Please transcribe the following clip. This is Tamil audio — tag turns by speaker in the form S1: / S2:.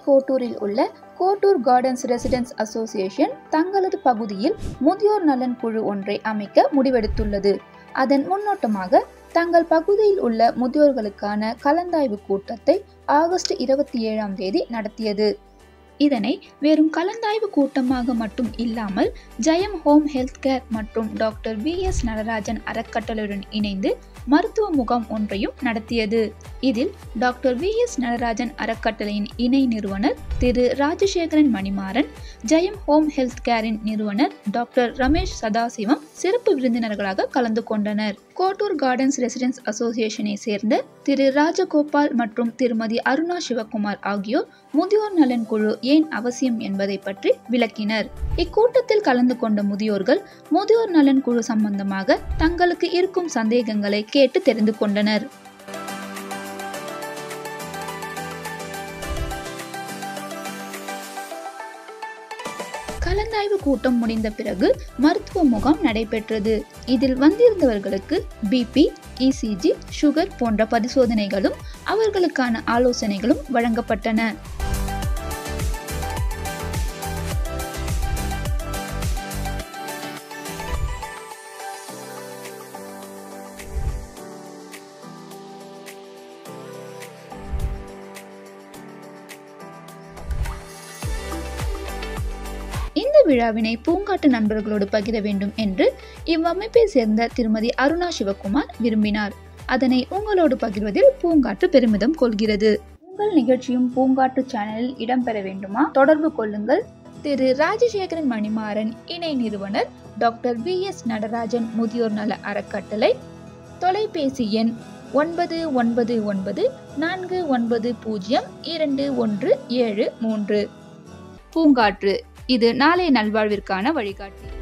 S1: கோட்டூரில் உள்ள கோட்டூர் கார்டன்ஸ் ரெசிடென்ஸ் அசோசியேஷன் தங்களது பகுதியில் முதியோர் நலன் குழு ஒன்றை அமைக்க முடிவெடுத்துள்ளது அதன் முன்னோட்டமாக தங்கள் பகுதியில் உள்ள முதியோர்களுக்கான கலந்தாய்வு கூட்டத்தை ஆகஸ்ட் இருபத்தி ஏழாம் தேதி நடத்தியது இதனை வெறும் கலந்தாய்வு கூட்டமாக மட்டும் இல்லாமல் ஜெயம் ஹோம் ஹெல்த் கேர் மற்றும் டாக்டர் வி எஸ் நடராஜன் அறக்கட்டளையுடன் இணைந்து மருத்துவ முகாம் ஒன்றையும் நடத்தியது இதில் டாக்டர் வி எஸ் நடராஜன் அறக்கட்டளையின் இணை நிறுவனர் திரு ராஜசேகரன் மணிமாறன் ஜெயம் ஹோம் ஹெல்த் கேரின் நிறுவனர் டாக்டர் ரமேஷ் சதாசிவம் சிறப்பு விருந்தினர்களாக கலந்து கொண்டனர் கோட்டூர் கார்டன்ஸ் ரெசிடென்ஸ் அசோசியேஷனை சேர்ந்த திரு ராஜகோபால் மற்றும் திருமதி அருணா சிவகுமார் ஆகியோர் முதியோர் நலன் குழு ஏன் அவசியம் என்பதை பற்றி விளக்கினர் இக்கூட்டத்தில் கலந்து கொண்ட முதியோர்கள் முதியோர் நலன் குழு சம்பந்தமாக தங்களுக்கு இருக்கும் சந்தேகங்களை கேட்டு தெரிந்து கொண்டனர் கலந்தாய்வு கூட்டம் முடிந்த பிறகு மருத்துவ முகாம் நடைபெற்றது இதில் வந்திருந்தவர்களுக்கு பிபி இசிஜி சுகர் போன்ற பரிசோதனைகளும் அவர்களுக்கான ஆலோசனைகளும் வழங்கப்பட்டன இந்த விழாவினை பூங்காட்டு நண்பர்களோடு பகிர வேண்டும் என்று இவ்வமைப்பை சேர்ந்த திருமதி அருணா சிவகுமார் விரும்பினார் அதனை உங்களோடு பகிர்வதில் பூங்காட்டு பெருமிதம் கொள்கிறது உங்கள் நிகழ்ச்சியும் பூங்காட்டு சேனலில் இடம்பெற வேண்டுமா தொடர்பு கொள்ளுங்கள் திரு ராஜசேகரன் மணிமாறன் இணை நிறுவனர் டாக்டர் வி எஸ் நடராஜன் முதியோர் நல அறக்கட்டளை தொலைபேசி எண் ஒன்பது ஒன்பது ஒன்பது நான்கு ஒன்பது பூஜ்ஜியம் இரண்டு ஒன்று ஏழு மூன்று பூங்காற்று இது நாளைய நல்வாழ்விற்கான வழிகாட்டி